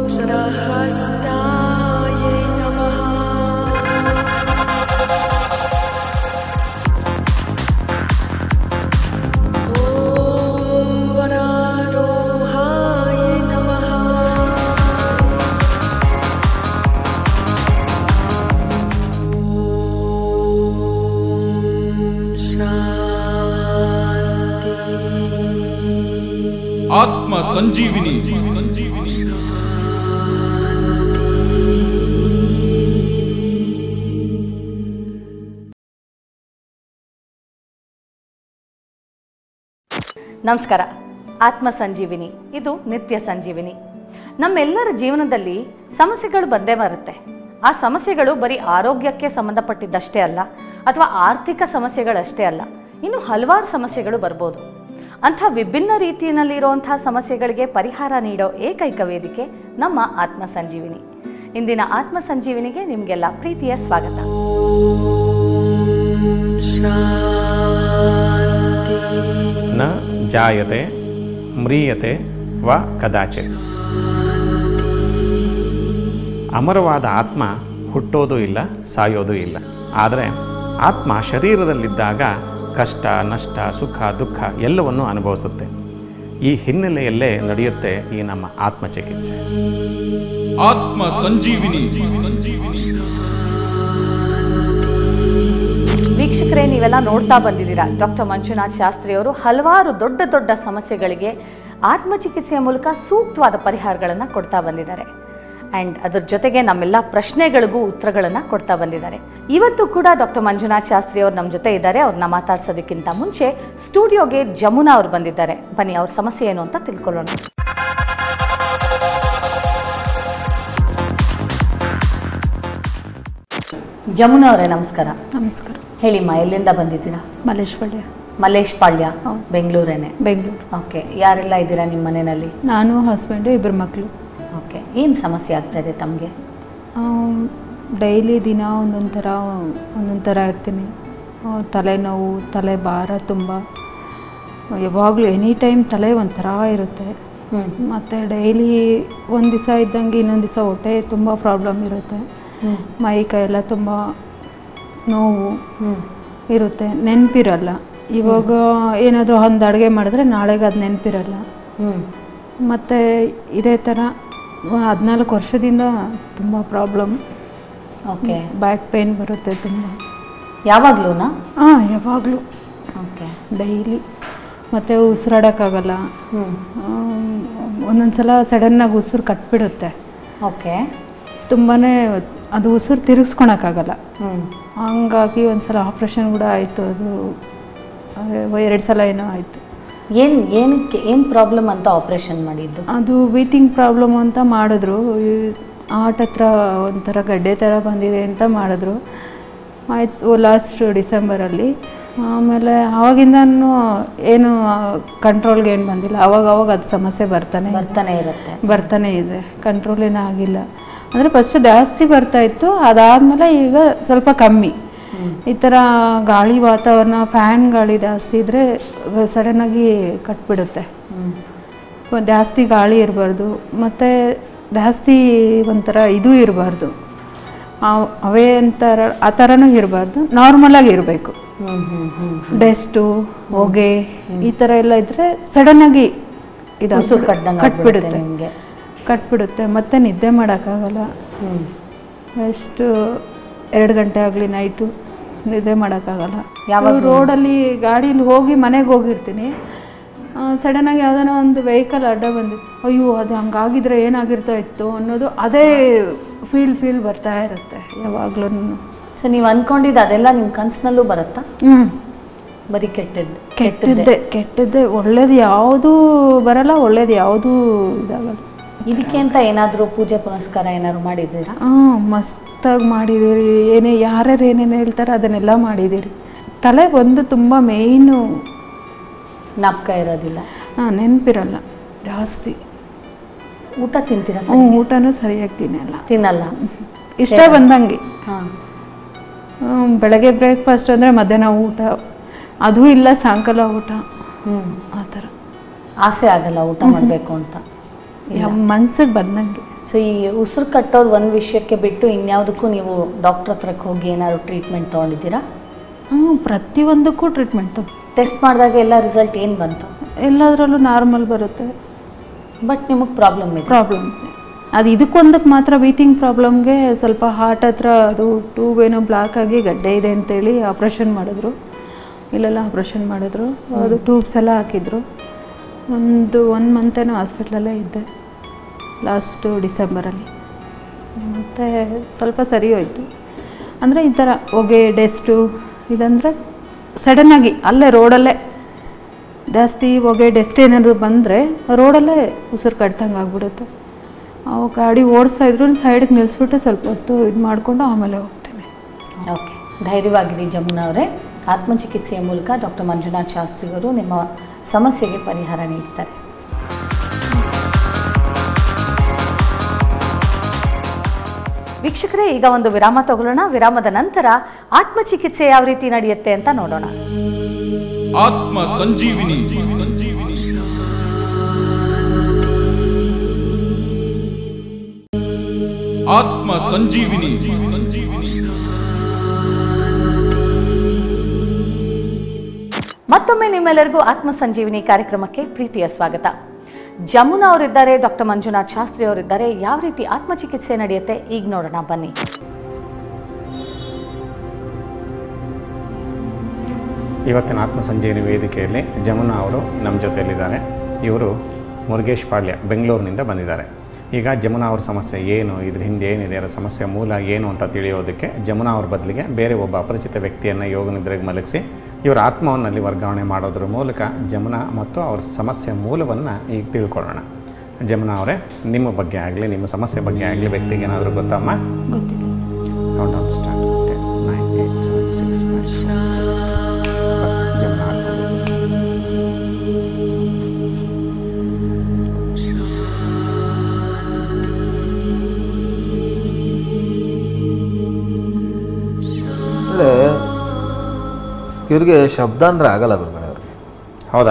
सहस्ताय नमः ॐ वरारोहाय नमः शान्ति ಆತ್ಮ ಸಂಜೀವಿನಿ ನಮಸ್ಕಾರ ಆತ್ಮ ಸಂಜೀವಿನಿ ಇದು ನಿತ್ಯ ಸಂಜೀವಿನಿ ನಮ್ಮೆಲ್ಲರ ಜೀವನದಲ್ಲಿ ಸಮಸ್ಯೆಗಳು ಬಂದೇ ಬರುತ್ತೆ ಆ ಸಮಸ್ಯೆಗಳು ಬರೀ ಆರೋಗ್ಯಕ್ಕೆ ಸಂಬಂಧಪಟ್ಟಿದ್ದಷ್ಟೇ ಅಲ್ಲ ಅಥವಾ ಆರ್ಥಿಕ ಸಮಸ್ಯೆಗಳಷ್ಟೇ ಅಲ್ಲ ಇನ್ನು ಹಲವಾರು ಸಮಸ್ಯೆಗಳು ಬರ್ಬೋದು ಅಂಥ ವಿಭಿನ್ನ ರೀತಿಯಲ್ಲಿರುವಂತಹ ಸಮಸ್ಯೆಗಳಿಗೆ ಪರಿಹಾರ ನೀಡೋ ಏಕೈಕ ವೇದಿಕೆ ನಮ್ಮ ಆತ್ಮ ಸಂಜೀವಿನಿ ಇಂದಿನ ಆತ್ಮ ಸಂಜೀವಿನಿಗೆ ನಿಮಗೆಲ್ಲ ಪ್ರೀತಿಯ ಸ್ವಾಗತ ನ ಜಾಯತೆ ಮ್ರಿಯತೆ ವ ಕದಾಚಿತ್ ಅಮರವಾದ ಆತ್ಮ ಹುಟ್ಟೋದು ಇಲ್ಲ ಸಾಯೋದು ಇಲ್ಲ ಆದರೆ ಆತ್ಮ ಶರೀರದಲ್ಲಿದ್ದಾಗ ಕಷ್ಟ ನಷ್ಟ ಸುಖ ದುಃಖ ಎಲ್ಲವನ್ನು ಅನುಭವಿಸುತ್ತೆ ಈ ಹಿನ್ನೆಲೆಯಲ್ಲೇ ನಡೆಯುತ್ತೆ ಈ ನಮ್ಮ ಆತ್ಮಚಿಕಿತ್ಸೆ ಆತ್ಮ ಸಂಜೀವಿನಿ ಸಂಜೀವಿನಿ ವೀಕ್ಷಕರೇ ನೀವೆಲ್ಲ ನೋಡ್ತಾ ಬಂದಿದ್ದೀರಾ ಡಾಕ್ಟರ್ ಮಂಜುನಾಥ್ ಶಾಸ್ತ್ರಿ ಅವರು ಹಲವಾರು ದೊಡ್ಡ ದೊಡ್ಡ ಸಮಸ್ಯೆಗಳಿಗೆ ಆತ್ಮಚಿಕಿತ್ಸೆಯ ಮೂಲಕ ಸೂಕ್ತವಾದ ಪರಿಹಾರಗಳನ್ನು ಕೊಡ್ತಾ ಬಂದಿದ್ದಾರೆ ಆ್ಯಂಡ್ ಅದ್ರ ಜೊತೆಗೆ ನಮ್ಮೆಲ್ಲ ಪ್ರಶ್ನೆಗಳಿಗೂ ಉತ್ತರಗಳನ್ನು ಕೊಡ್ತಾ ಬಂದಿದ್ದಾರೆ ಇವತ್ತು ಕೂಡ ಡಾಕ್ಟರ್ ಮಂಜುನಾಥ್ ಶಾಸ್ತ್ರಿ ಅವರು ನಮ್ಮ ಜೊತೆ ಇದ್ದಾರೆ ಅವ್ರನ್ನ ಮಾತಾಡ್ಸೋದಕ್ಕಿಂತ ಮುಂಚೆ ಸ್ಟುಡಿಯೋಗೆ ಜಮುನಾ ಅವ್ರು ಬಂದಿದ್ದಾರೆ ಬನ್ನಿ ಅವ್ರ ಸಮಸ್ಯೆ ಏನು ಅಂತ ತಿಳ್ಕೊಳ್ಳೋಣ ಜಮುನಾ ಅವರೇ ನಮಸ್ಕಾರ ನಮಸ್ಕಾರ ಹೇಳಿಮ್ಮ ಎಲ್ಲಿಂದ ಬಂದಿದ್ದೀರಾ ಮಲ್ಲೇಶ್ವಳ್ಯ ಮಲ್ಲೇಶ್ ಪಾಳ್ಯ ಹೌದು. ಬೆಂಗಳೂರೇನೆ ಬೆಂಗಳೂರು ಓಕೆ ಯಾರೆಲ್ಲ ಇದ್ದೀರಾ ನಿಮ್ಮ ಮನೆಯಲ್ಲಿ ನಾನು ಹಸ್ಬೆಂಡು ಇಬ್ಬರು ಮಕ್ಕಳು ಓಕೆ ಏನು ಸಮಸ್ಯೆ ಆಗ್ತಾ ಇದೆ ತಮಗೆ ಡೈಲಿ ದಿನ ಒಂದೊಂದು ಥರ ಒಂದೊಂದು ಥರ ಇರ್ತೀನಿ ಆ, ತಲೆನೋವು ತಲೆ ಭಾರ ತುಂಬ ಯಾವಾಗಲೂ ಎನಿ ಟೈಮ್ ತಲೆ ಒಂಥರ ಇರುತ್ತೆ ಹ್ಞೂ ಮತ್ತು ಡೈಲಿ ಒಂದು ದಿವಸ ಇದ್ದಂಗೆ ಇನ್ನೊಂದು ದಿವಸ ಹೊಟ್ಟೆ ತುಂಬ ಪ್ರಾಬ್ಲಮ್ ಇರುತ್ತೆ ಹ್ಞೂ ಮೈ ಕೈ ಎಲ್ಲ ತುಂಬ ನೋವು ಹ್ಞೂ ಇರುತ್ತೆ ನೆನಪಿರಲ್ಲ ಇವಾಗ ಏನಾದರೂ ಒಂದು ಅಡುಗೆ ಮಾಡಿದ್ರೆ ನಾಳೆಗೆ ಅದು ನೆನಪಿರಲ್ಲ ಹ್ಞೂ ಮತ್ತು ಇದೇ ಥರ ಹದಿನಾಲ್ಕು ವರ್ಷದಿಂದ ತುಂಬ ಪ್ರಾಬ್ಲಮ್ ಓಕೆ ಬ್ಯಾಕ್ ಪೇನ್ ಬರುತ್ತೆ ತುಂಬ ಯಾವಾಗ್ಲೂನಾ ಹಾಂ ಯಾವಾಗಲೂ ಓಕೆ ಡೈಲಿ ಮತ್ತು ಉಸಿರಾಡೋಕ್ಕಾಗಲ್ಲ ಹ್ಞೂ ಒಂದೊಂದು ಸಲ ಸಡನ್ನಾಗಿ ಉಸಿರು ಕಟ್ಬಿಡುತ್ತೆ ಓಕೆ ತುಂಬಾ ಅದು ಉಸಿರು ತಿರುಗಿಸ್ಕೊಳಕ್ಕಾಗಲ್ಲ ಹ್ಞೂ ಹಂಗಾಗಿ ಒಂದು ಸಲ ಆಪ್ರೇಷನ್ ಕೂಡ ಆಯಿತು ಅದು ಎರಡು ಸಲ ಏನೋ ಆಯಿತು ಏನು ಏನಕ್ಕೆ ಏನು ಪ್ರಾಬ್ಲಮ್ ಅಂತ ಆಪ್ರೇಷನ್ ಮಾಡಿದ್ದು ಅದು ವೀತಿಂಗ್ ಪ್ರಾಬ್ಲಮ್ ಅಂತ ಮಾಡಿದ್ರು ಈ ಆರ್ಟ್ ಹತ್ರ ಒಂಥರ ಗಡ್ಡೆ ಥರ ಬಂದಿದೆ ಅಂತ ಮಾಡಿದ್ರು ಆಯಿತು ಲಾಸ್ಟ್ ಡಿಸೆಂಬರಲ್ಲಿ ಆಮೇಲೆ ಆವಾಗಿಂದನೂ ಏನು ಕಂಟ್ರೋಲ್ಗೆ ಏನು ಬಂದಿಲ್ಲ ಅವಾಗ ಅವಾಗ ಅದು ಸಮಸ್ಯೆ ಬರ್ತಾನೆ ಇದೆ. ಬರ್ತಾನೆ ಇರುತ್ತೆ ಬರ್ತಾನೆ ಇದೆ ಕಂಟ್ರೋಲ್ ಏನೂ ಆಗಿಲ್ಲ ಅಂದರೆ ಫಸ್ಟ್ ಜಾಸ್ತಿ ಬರ್ತಾ ಇತ್ತು ಅದಾದಮೇಲೆ ಈಗ ಸ್ವಲ್ಪ ಕಮ್ಮಿ ಈ ಥರ ಗಾಳಿ ವಾತಾವರಣ ಫ್ಯಾನ್ ಗಾಳಿ ಜಾಸ್ತಿ ಇದ್ದರೆ ಸಡನ್ನಾಗಿ ಕಟ್ಬಿಡುತ್ತೆ ಹ್ಞೂ ಒಂದ್ ಜಾಸ್ತಿ ಗಾಳಿ ಇರಬಾರ್ದು ಮತ್ತು ಜಾಸ್ತಿ ಒಂಥರ ಇದು ಇರಬಾರ್ದು ಅವೇ ಅಂತಾರ ಆ ಥರನೂ ಇರಬಾರ್ದು ನಾರ್ಮಲಾಗಿ ಇರಬೇಕು ಹ್ಞೂ ಹ್ಞೂ ಹ್ಞೂ ಡಸ್ಟು ಹೊಗೆ ಈ ಥರ ಎಲ್ಲ ಇದ್ದರೆ ಸಡನ್ನಾಗಿ ಇದು ಉಸಿರು ಕಟ್ದಂಗೆ ಕಟ್ಬಿಡುತ್ತೆ ನಿಮಗೆ ಕಟ್ಬಿಡುತ್ತೆ ಮತ್ತೆ ನಿದ್ದೆ ಮಾಡೋಕ್ಕಾಗಲ್ಲ ಹ್ಞೂ ಎಷ್ಟು ಎರಡು ಗಂಟೆ ಆಗಲಿ ನೈಟು ನಿದ್ದೆ ಮಾಡೋಕ್ಕಾಗಲ್ಲ ಯಾವಾಗ ರೋಡಲ್ಲಿ ಗಾಡೀಲಿ ಹೋಗಿ ಮನೆಗೆ ಹೋಗಿರ್ತೀನಿ ಸಡನ್ನಾಗಿ ಯಾವುದಾನ ಒಂದು ವೆಹಿಕಲ್ ಅಡ್ಡ ಬಂದಿತ್ತು ಅಯ್ಯೋ ಅದು ಹಂಗಾಗಿದ್ರೆ ಏನಾಗಿರ್ತಾ ಇತ್ತು ಅನ್ನೋದು ಅದೇ ಫೀಲ್ ಫೀಲ್ ಬರ್ತಾ ಇರುತ್ತೆ ಯಾವಾಗ್ಲೂ ಸೊ ನೀವು ಅಂದ್ಕೊಂಡಿದ್ದು ಅದೆಲ್ಲ ನಿಮ್ಮ ಕನಸಿನಲ್ಲೂ ಬರುತ್ತಾ ಹ್ಞೂ ಬರೀ ಕೆಟ್ಟದ್ದು ಕೆಟ್ಟದ್ದೇ ಕೆಟ್ಟದ್ದೇ ಒಳ್ಳೇದು ಯಾವುದೂ ಬರಲ್ಲ ಒಳ್ಳೇದು ಯಾವುದೂ ಇದಾಗಲ್ಲ ಇದಕ್ಕೆ ಅಂತ ಏನಾದರೂ ಪೂಜೆ ಪುನಸ್ಕಾರ ಏನಾದ್ರು ಮಾಡಿದ್ದೀರಾ ಹಾಂ ಮಸ್ತಾಗಿ ಮಾಡಿದ್ದೀರಿ ಏನೇ ಯಾರ್ಯಾರು ಏನೇನು ಹೇಳ್ತಾರೆ ಅದನ್ನೆಲ್ಲ ಮಾಡಿದ್ದೀರಿ ತಲೆ ಒಂದು ತುಂಬ ಮೇಯ್ನು ನಾಪ್ಕ ಇರೋದಿಲ್ಲ ಹಾಂ ನೆನಪಿರಲ್ಲ ಜಾಸ್ತಿ ಊಟ ತಿಂತೀರಾ ಹ್ಞೂ ಸರಿ ಊಟನೂ ಸರಿಯಾಗಿ ತಿನ್ನಲ್ಲ ತಿನ್ನಲ್ಲ ಇಷ್ಟ ಬಂದಂಗೆ ಹಾಂ ಹ್ಮ್, ಬೆಳಗ್ಗೆ ಬ್ರೇಕ್ಫಾಸ್ಟ್ ಅಂದರೆ ಮಧ್ಯಾಹ್ನ ಊಟ ಅದೂ ಇಲ್ಲ ಸಾಯಂಕಾಲ ಊಟ ಹ್ಞೂ ಆ ಥರ ಆಸೆ ಆಗಲ್ಲ ಊಟ ಮಾಡಬೇಕು ಅಂತ ಮನ್ಸಿಗೆ ಬಂದಂಗೆ ಸೊ ಈ ಉಸಿರು ಕಟ್ಟೋದು ಒಂದು ವಿಷಯಕ್ಕೆ ಬಿಟ್ಟು ಇನ್ಯಾವುದಕ್ಕೂ ನೀವು ಡಾಕ್ಟ್ರ್ ಹತ್ರಕ್ಕೆ ಹೋಗಿ ಏನಾದ್ರು ಟ್ರೀಟ್ಮೆಂಟ್ ತೊಗೊಂಡಿದ್ದೀರಾ ಹ್ಞೂ ಪ್ರತಿಯೊಂದಕ್ಕೂ ಟ್ರೀಟ್ಮೆಂಟು ಟೆಸ್ಟ್ ಮಾಡಿದಾಗ ಎಲ್ಲ ರಿಸಲ್ಟ್ ಏನು ಬಂತು ಎಲ್ಲದರಲ್ಲೂ ನಾರ್ಮಲ್ ಬರುತ್ತೆ ಬಟ್ ನಿಮಗೆ ಪ್ರಾಬ್ಲಮ್ ಇದೆ ಪ್ರಾಬ್ಲಮ್ ಅದು ಇದಕ್ಕೊಂದಕ್ಕೆ ಮಾತ್ರ ವೀತಿಂಗ್ ಪ್ರಾಬ್ಲಮ್ಗೆ ಸ್ವಲ್ಪ ಹಾರ್ಟ್ ಹತ್ರ ಅದು ಟ್ಯೂಬ್ ಏನೋ ಬ್ಲಾಕ್ ಆಗಿ ಗಡ್ಡೆ ಇದೆ ಅಂತೇಳಿ ಆಪ್ರೇಷನ್ ಮಾಡಿದ್ರು ಇಲ್ಲೆಲ್ಲ ಆಪ್ರೇಷನ್ ಮಾಡಿದ್ರು ಅದು ಟ್ಯೂಬ್ಸ್ ಎಲ್ಲ ಹಾಕಿದ್ರು ಒಂದು ಒನ್ ಮಂತೇನೋ ಹಾಸ್ಪಿಟ್ಲಲ್ಲೇ ಇದ್ದೆ ಲಾಸ್ಟು ಡಿಸೆಂಬರಲ್ಲಿ ಮತ್ತು ಸ್ವಲ್ಪ ಸರಿ ಹೋಯ್ತು ಅಂದರೆ ಈ ಥರ ಹೊಗೆ ಡೆಸ್ಟು ಇದಂದರೆ ಸಡನ್ನಾಗಿ ಅಲ್ಲೇ ರೋಡಲ್ಲೇ ಜಾಸ್ತಿ ಹೊಗೆ ಡೆಸ್ಟ್ ಏನಾದ್ರು ಬಂದರೆ ರೋಡಲ್ಲೇ ಉಸಿರು ಕಟ್ದಂಗೆ ಆಗ್ಬಿಡುತ್ತೆ ಅವು ಗಾಡಿ ಓಡಿಸ್ತಾ ಇದ್ರು ಸೈಡ್ಗೆ ನಿಲ್ಲಿಸ್ಬಿಟ್ಟು ಸ್ವಲ್ಪ ಹೊತ್ತು ಇದು ಮಾಡಿಕೊಂಡು ಆಮೇಲೆ ಹೋಗ್ತೀನಿ ಓಕೆ ಧೈರ್ಯವಾಗಿರಿ ಜಮುನಾ ಅವರೇ ಆತ್ಮಚಿಕಿತ್ಸೆಯ ಮೂಲಕ ಡಾಕ್ಟರ್ ಮಂಜುನಾಥ್ ಶಾಸ್ತ್ರಿಗಳು ನಿಮ್ಮ ಸಮಸ್ಯೆಗೆ ಪರಿಹಾರ ನೀಡ್ತಾರೆ ವೀಕ್ಷಕರೇ ಈಗ ಒಂದು ವಿರಾಮ ತಗೊಳ್ಳೋಣ ವಿರಾಮದ ನಂತರ ಆತ್ಮಚಿಕಿತ್ಸೆ ಯಾವ ರೀತಿ ನಡೆಯುತ್ತೆ ಅಂತ ನೋಡೋಣ ಆತ್ಮ ಸಂಜೀವಿನಿ ಸಂಜೀವಿನಿ ಆತ್ಮ ಸಂಜೀವಿನಿ ಸಂಜೀವಿನಿ ಮತ್ತೊಮ್ಮೆ ನಿಮ್ಮೆಲ್ಲರಿಗೂ ಆತ್ಮ ಸಂಜೀವಿನಿ ಕಾರ್ಯಕ್ರಮಕ್ಕೆ ಪ್ರೀತಿಯ ಸ್ವಾಗತ ಜಮುನಾ ಅವರಿದ್ದಾರೆ ಡಾಕ್ಟರ್ ಮಂಜುನಾಥ್ ಶಾಸ್ತ್ರಿ ಅವರಿದ್ದಾರೆ ಯಾವ ರೀತಿ ಆತ್ಮಚಿಕಿತ್ಸೆ ನಡೆಯುತ್ತೆ ಈಗ ನೋಡೋಣ ಬನ್ನಿ ಇವತ್ತಿನ ಆತ್ಮ ಸಂಜೀವಿನಿ ವೇದಿಕೆಯಲ್ಲಿ ಜಮುನಾ ಅವರು ನಮ್ಮ ಜೊತೆಯಲ್ಲಿದ್ದಾರೆ ಇವರು ಮುರುಗೇಶ್ ಪಾಳ್ಯ ಬೆಂಗಳೂರಿನಿಂದ ಬಂದಿದ್ದಾರೆ ಈಗ ಜಮುನಾ ಅವ್ರ ಸಮಸ್ಯೆ ಏನು ಇದ್ರ ಹಿಂದೆ ಏನಿದೆ ಅದರ ಸಮಸ್ಯೆ ಮೂಲ ಏನು ಅಂತ ತಿಳಿಯೋದಕ್ಕೆ ಜಮುನಾ ಅವ್ರ ಬದಲಿಗೆ ಬೇರೆ ಒಬ್ಬ ಅಪರಿಚಿತ ವ್ಯಕ್ತಿಯನ್ನು ಯೋಗ ನಿದ್ರೆಗೆ ಮಲಗಿಸಿ ಇವರ ಆತ್ಮವನ್ನಲ್ಲಿ ವರ್ಗಾವಣೆ ಮಾಡೋದ್ರ ಮೂಲಕ ಜಮುನಾ ಮತ್ತು ಅವ್ರ ಸಮಸ್ಯೆ ಮೂಲವನ್ನು ಈಗ ತಿಳ್ಕೊಳ್ಳೋಣ ಜಮುನಾ ಅವರೇ ನಿಮ್ಮ ಬಗ್ಗೆ ಆಗಲಿ ನಿಮ್ಮ ಸಮಸ್ಯೆ ಬಗ್ಗೆ ಆಗಲಿ ವ್ಯಕ್ತಿಗೆ ಏನಾದರೂ ಗೊತ್ತಮ್ಮ ಗೊತ್ತಿಲ್ಲ count down start ten nine eight seven six Jamuna ಅಂದರೆ ಇವ್ರಿಗೆ ಶಬ್ದ ಅಂದರೆ ಆಗಲ್ಲ ಗುರುಗಳೇ ಅವ್ರಿಗೆ ಹೌದಾ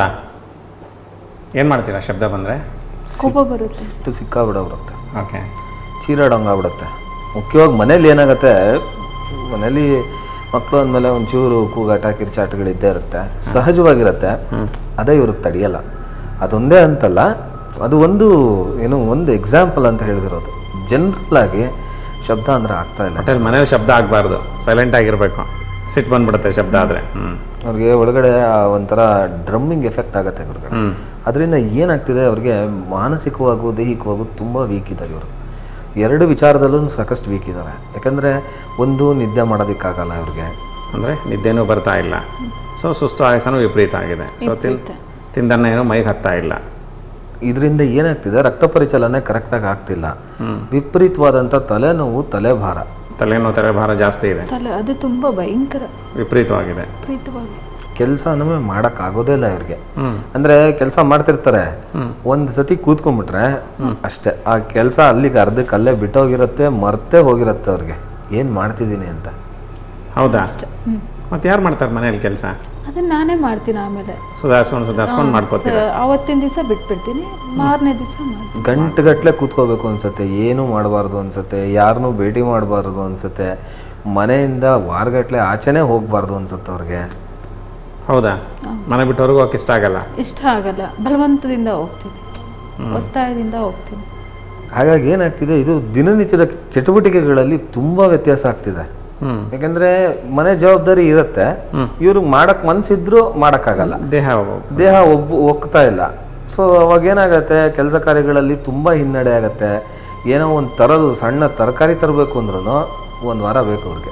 ಏನು ಮಾಡ್ತೀರಾ ಶಬ್ದ ಬಂದರೆ ಕೋಪ ಬರುತ್ತೆ ಸಿಟ್ಟು ಸಿಕ್ಕಾಬಿಡೋಗ್ಬಿಡುತ್ತೆ ಓಕೆ ಚೀರಾಡೋಂಗಾಗ್ಬಿಡುತ್ತೆ ಮುಖ್ಯವಾಗಿ ಮನೇಲಿ ಏನಾಗುತ್ತೆ ಮನೇಲಿ ಮಕ್ಕಳು ಅಂದಮೇಲೆ ಒಂಚೂರು ಕೂಗಾಟ ಕಿರ್ಚಾಟಗಳಿದ್ದೇ ಇರುತ್ತೆ ಸಹಜವಾಗಿರುತ್ತೆ ಅದೇ ಇವ್ರಿಗೆ ತಡೆಯಲ್ಲ ಅದೊಂದೇ ಅಂತಲ್ಲ ಅದು ಒಂದು ಏನು ಒಂದು ಎಕ್ಸಾಂಪಲ್ ಅಂತ ಹೇಳಿದಿರೋದು ಜನರಲ್ ಆಗಿ ಶಬ್ದ ಅಂದರೆ ಆಗ್ತಾ ಇಲ್ಲ ಹೋಟೆಲ್ ಮನೇಲಿ ಶಬ್ದ ಆಗಬಾರ್ದು ಸೈಲೆಂಟ್ ಆಗಿರಬೇಕು ಸಿಟ್ಟು ಬಂದ್ಬಿಡುತ್ತೆ ಶಬ್ದ ಆದರೆ ಹ್ಞೂ ಅವ್ರಿಗೆ ಒಳಗಡೆ ಆ ಒಂಥರ ಡ್ರಮ್ಮಿಂಗ್ ಎಫೆಕ್ಟ್ ಆಗುತ್ತೆ ಗುರುಗಳೇ ಹ್ಮ್. ಅದರಿಂದ ಏನಾಗ್ತಿದೆ ಅವ್ರಿಗೆ ಮಾನಸಿಕವಾಗೂ ದೈಹಿಕವಾಗೂ ತುಂಬ ವೀಕ್ ಇದ್ದಾರೆ ಇವರು ಎರಡು ವಿಚಾರದಲ್ಲೂ ಸಾಕಷ್ಟು ವೀಕ್ ಇದ್ದಾರೆ ಯಾಕಂದರೆ ಒಂದು ನಿದ್ದೆ ಮಾಡೋದಕ್ಕಾಗಲ್ಲ ಇವ್ರಿಗೆ ಅಂದರೆ ನಿದ್ದೆನೂ ಬರ್ತಾ ಇಲ್ಲ ಸೊ ಸುಸ್ತು ಆಯಸನೂ ವಿಪರೀತ ಆಗಿದೆ ಸೊ ತಿನ್ ತಿಂದನ್ನ ಏನೂ ಮೈಗೆ ಹತ್ತಾ ಇಲ್ಲ ಇದರಿಂದ ಏನಾಗ್ತಿದೆ ರಕ್ತ ಪರಿಚಲನೆ ಕರೆಕ್ಟಾಗಿ ಆಗ್ತಿಲ್ಲ ವಿಪರೀತವಾದಂಥ ತಲೆನೋವು ತಲೆಭಾರ ತಲೆನೋವು ತಲೆಭಾರ ಜಾಸ್ತಿ ಇದೆ ತಲೆ ಅದು ತುಂಬ ಭಯಂಕರ ವಿಪರೀತವಾಗಿದೆ ಪ್ರೀತವಾಗಿ ಕೆಲಸನೂ ಮಾಡೋಕ್ಕಾಗೋದೇ ಇಲ್ಲ ಇವ್ರಿಗೆ ಅಂದರೆ ಕೆಲಸ ಮಾಡ್ತಿರ್ತಾರೆ ಒಂದು ಸತಿ ಕೂತ್ಕೊಂಡ್ಬಿಟ್ರೆ ಅಷ್ಟೇ ಆ ಕೆಲಸ ಅಲ್ಲಿಗೆ ಅರ್ಧಕ್ಕೆ ಅಲ್ಲೇ ಬಿಟ್ಟೋಗಿರುತ್ತೆ ಮರ್ತೇ ಹೋಗಿರುತ್ತೆ ಅವ್ರಿಗೆ ಏನು ಮಾಡ್ತಿದ್ದೀನಿ ಅಂತ ಹೌದಾ ಮತ್ತೆ ಯಾರು ಮಾಡ್ತಾರೆ ಮನೇಲಿ ಕೆಲಸ ಅದನ್ನ ನಾನೇ ಮಾಡ್ತೀನಿ ಆಮೇಲೆ ಸುಧಾರಿಸ್ಕೊಂಡು ಸುಧಾರಿಸ್ಕೊಂಡು ಮಾಡ್ಕೋತೀರ ಸ- ಅವತ್ತಿನ ದಿವಸ ಬಿಟ್ಬಿಡ್ತೀನಿ ಮಾರನೇ ದಿವಸ ಮಾಡ್ತೀನಿ ಗಂಟೆಗಟ್ಟಲೆ ಕೂತ್ಕೋಬೇಕು ಅನ್ಸುತ್ತೆ ಏನೂ ಮಾಡಬಾರ್ದು ಅನ್ಸುತ್ತೆ ಯಾರನ್ನೂ ಭೇಟಿ ಮಾಡಬಾರ್ದು ಅನ್ಸುತ್ತೆ ಮನೆಯಿಂದ ವಾರಗಟ್ಟಲೆ ಆಚೆನೇ ಹೋಗಬಾರ್ದು ಅನ್ಸುತ್ತೆ ಅವ್ರಿಗೆ ಹೌದಾ ಮನೆ ಬಿಟ್ಟವ್ರಿಗೂ ಹೋಗಕ್ಕೆ ಇಷ್ಟ ಆಗಲ್ಲ ಇಷ್ಟ ಆಗಲ್ಲ ಬಲವಂತದಿಂದ ಹೋಗ್ತೀನಿ ಒತ್ತಾಯದಿಂದ ಹೋಗ್ತೀನಿ ಹಾಗಾಗಿ ಏನಾಗ್ತಿದೆ ಇದು ದಿನನಿತ್ಯದ ಚಟುವಟಿಕೆಗಳಲ್ಲಿ ತುಂಬ ವ್ಯತ್ಯಾಸ ಆಗ್ತಿದೆ ಹ್ಮ್. ಯಾಕಂದ್ರೆ ಮನೆ ಜವಾಬ್ದಾರಿ ಇರುತ್ತೆ ಇವ್ರಿಗೆ ಮಾಡಕ್ ಮನ್ಸಿದ್ರು ಮಾಡಕ್ಕಾಗಲ್ಲ ದೇಹ ದೇಹ ಒಬ್ಬ ಒಗ್ತಾ ಇಲ್ಲ ಸೊ ಅವಾಗ ಏನಾಗತ್ತೆ ಕೆಲಸ ಕಾರ್ಯಗಳಲ್ಲಿ ತುಂಬ ಹಿನ್ನಡೆ ಆಗತ್ತೆ ಏನೋ ಒಂದು ತರೋದು ಸಣ್ಣ ತರಕಾರಿ ತರಬೇಕು ಅಂದ್ರೂ ಒಂದು ವಾರ ಬೇಕು ಅವ್ರಿಗೆ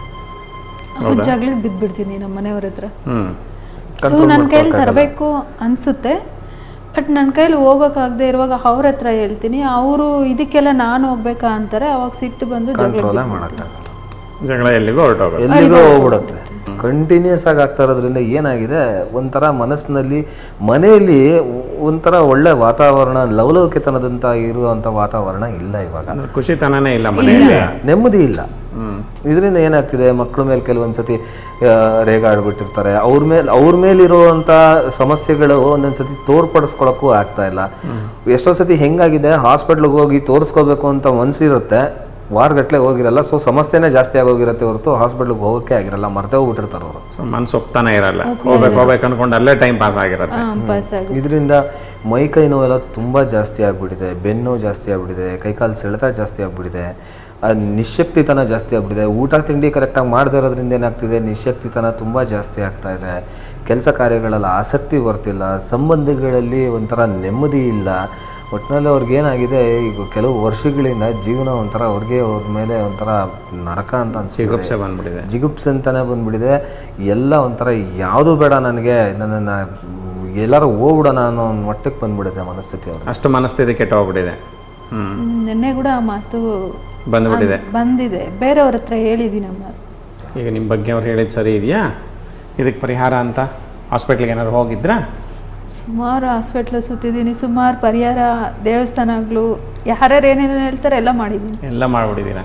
ಜಗಳಿಗೆ ಬಿದ್ದ್ಬಿಡ್ತೀನಿ ನಮ್ಮ ಮನೆಯವ್ರ ಹತ್ರ ಹ್ಮ್ ಅದು ನನ್ನ ಕೈಲಿ ತರಬೇಕು ಅನ್ಸುತ್ತೆ ಬಟ್ ನನ್ನ ಕೈಲಿ ಹೋಗೋಕ್ಕಾಗದೆ ಇರುವಾಗ ಅವ್ರ ಹತ್ರ ಹೇಳ್ತೀನಿ ಅವರು ಇದಕ್ಕೆಲ್ಲ ನಾನು ಹೋಗ್ಬೇಕಾ ಅಂತಾರೆ ಅವಾಗ ಸಿಟ್ಟು ಬಂದು ಜಗಳ ಕಂಟ್ರೋಲೇ ಮಾಡೋಕ್ಕಾಗಲ್ಲ ಜಗಳ ಎಲ್ಲಿಗೂ ಹೊರಟೋಗೋದು ಎಲ್ಲಿಗೋ ಹೋಗ್ಬಿಡುತ್ತೆ ಕಂಟಿನ್ಯೂಸ್ ಆಗಿ ಆಗ್ತಾ ಇರೋದ್ರಿಂದ ಏನಾಗಿದೆ ಒಂಥರ ಮನಸ್ಸಿನಲ್ಲಿ ಮನೆಯಲ್ಲಿ ಒಂಥರ ಒಳ್ಳೆ ವಾತಾವರಣ ಲವಲವಿಕೆತನದಂತ ಇರುವಂಥ ವಾತಾವರಣ ಇಲ್ಲ ಇವಾಗ ಅಂದ್ರೆ ಖುಷಿತನನೇ ಇಲ್ಲ ಮನೆಯಲ್ಲಿ ನೆಮ್ಮದಿ ಇಲ್ಲ ಇದರಿಂದ ಏನಾಗ್ತಿದೆ ಮಕ್ಕಳ ಮೇಲೆ ಕೆಲವೊಂದ್ಸತಿ ಆ, ರೇಗಾಡ್ಬಿಟ್ಟಿರ್ತಾರೆ ಅವ್ರ ಮೇಲೆ ಅವ್ರ ಮೇಲಿರುವಂಥ ಸಮಸ್ಯೆಗಳು ಒಂದೊಂದು ಸತಿ ತೋರ್ಪಡಿಸ್ಕೊಳಕ್ಕೂ ಆಗ್ತಾ ಇಲ್ಲ ಎಷ್ಟೋ ಸತಿ ಹೆಂಗಾಗಿದೆ ಹಾಸ್ಪಿಟ್ಲಿಗೆ ಹೋಗಿ ತೋರಿಸ್ಕೋಬೇಕು ಅಂತ ಮನ್ಸಿರುತ್ತೆ ವಾರಗಟ್ಲೆ ಹೋಗಿರಲ್ಲ ಸೊ ಸಮಸ್ಯೆನೇ ಜಾಸ್ತಿ ಆಗೋಗಿರುತ್ತೆ ಹೊರತು ಹಾಸ್ಪಿಟ್ಲಿಗೆ ಹೋಗೋಕ್ಕೆ ಆಗಿರಲ್ಲ ಮರ್ತೇ ಹೋಗ್ಬಿಟ್ಟಿರ್ತಾರೆ ಅವರು ಸೊ ಮನ್ಸು ಒಪ್ತಾನೆ ಇರಲ್ಲ ಹೋಗ್ಬೇಕು ಹೋಗ್ಬೇಕು ಅನ್ಕೊಂಡು ಅಲ್ಲೇ ಟೈಮ್ ಪಾಸ್ ಆಗಿರುತ್ತೆ ಹಾಂ ಪಾಸ್ ಆಗಿ ಇದರಿಂದ ಮೈ ಕೈ ನೋವೆಲ್ಲ ತುಂಬ ಜಾಸ್ತಿ ಆಗ್ಬಿಟ್ಟಿದೆ ಬೆನ್ನು ಜಾಸ್ತಿ ಆಗ್ಬಿಟ್ಟಿದೆ ಕೈಕಾಲು ಸೆಳೆತ ಜಾಸ್ತಿ ಆಗ್ಬಿಟ್ಟಿದೆ ಆ ನಿಶಕ್ತಿತನ ಜಾಸ್ತಿ ಆಗ್ಬಿಟ್ಟಿದೆ ಊಟ ತಿಂಡಿ ಕರೆಕ್ಟಾಗಿ ಮಾಡದೇ ಇರೋದ್ರಿಂದ ಏನಾಗ್ತಿದೆ ನಿಶಕ್ತಿತನ ತುಂಬ ಜಾಸ್ತಿ ಆಗ್ತಾ ಇದೆ ಕೆಲಸ ಕಾರ್ಯಗಳಲ್ಲಿ ಆಸಕ್ತಿ ಬರ್ತಿಲ್ಲ ಸಂಬಂಧಗಳಲ್ಲಿ ಒಂಥರ ನೆಮ್ಮದಿ ಇಲ್ಲ ಒಟ್ಟಿನಲ್ಲಿ ಅವ್ರಿಗೆ ಏನಾಗಿದೆ ಈಗ ಕೆಲವು ವರ್ಷಗಳಿಂದ ಜೀವನ ಒಂಥರ ಅವ್ರಿಗೆ ಅವ್ರ ಮೇಲೆ ಒಂಥರ ನರಕ ಅಂತ ಅನ್ಸಿದೆ ಚಿಗುಪ್ಸೆ ಬಂದ್ಬಿಟ್ಟಿದೆ ಜಿಗುಪ್ಸೆ ಅಂತಾನೆ ಬಂದ್ಬಿಟ್ಟಿದೆ ಎಲ್ಲ ಒಂಥರ ಯಾವುದು ಬೇಡ ನನಗೆ ನನ್ನನ್ನು ಎಲ್ಲರೂ ಹೋಗ್ಬಿಡೋಣ ಅನ್ನೋ ಒಂದು ಮಟ್ಟಕ್ಕೆ ಬಂದ್ಬಿಟ್ಟಿದೆ ಮನಸ್ಥಿತಿ ಅವ್ರಿಗೆ ಅಷ್ಟು ಮನಸ್ಥಿತಿ ಕೆಟ್ಟ ಹೋಗ್ಬಿಟ್ಟಿದೆ ಹ್ಮ್ ಹ್ಮ್, ನಿನ್ನೆ ಕೂಡ ಆ ಮಾತು ಬಂದ್ಬಿಟ್ಟಿದೆ ಬಂದಿದೆ ಬೇರೆಯವ್ರ ಹತ್ರ ಹೇಳಿದ್ದೀನಿ ಅಮ್ಮ ಈಗ ನಿಮ್ಮ ಬಗ್ಗೆ ಅವ್ರು ಹೇಳಿದ್ದು ಸರಿ ಇದೆಯಾ ಇದಕ್ಕೆ ಪರಿಹಾರ ಅಂತ ಹಾಸ್ಪಿಟ್ಲಿಗೆ ಏನಾದ್ರು ಹೋಗಿದ್ರಾ ಸುಮಾರು ಹಾಸ್ಪಿಟ್ಲ್ ಸುತ್ತಿದ್ದೀನಿ ಸುಮಾರು ಪರಿಹಾರ ದೇವಸ್ಥಾನಗಳು ಯಾರ್ಯಾರು ಏನೇನು ಹೇಳ್ತಾರೆ ಎಲ್ಲ ಮಾಡಿದ್ದೀನಿ ಎಲ್ಲ ಮಾಡ್ಬಿಟ್ಟಿದ್ದೀರಾ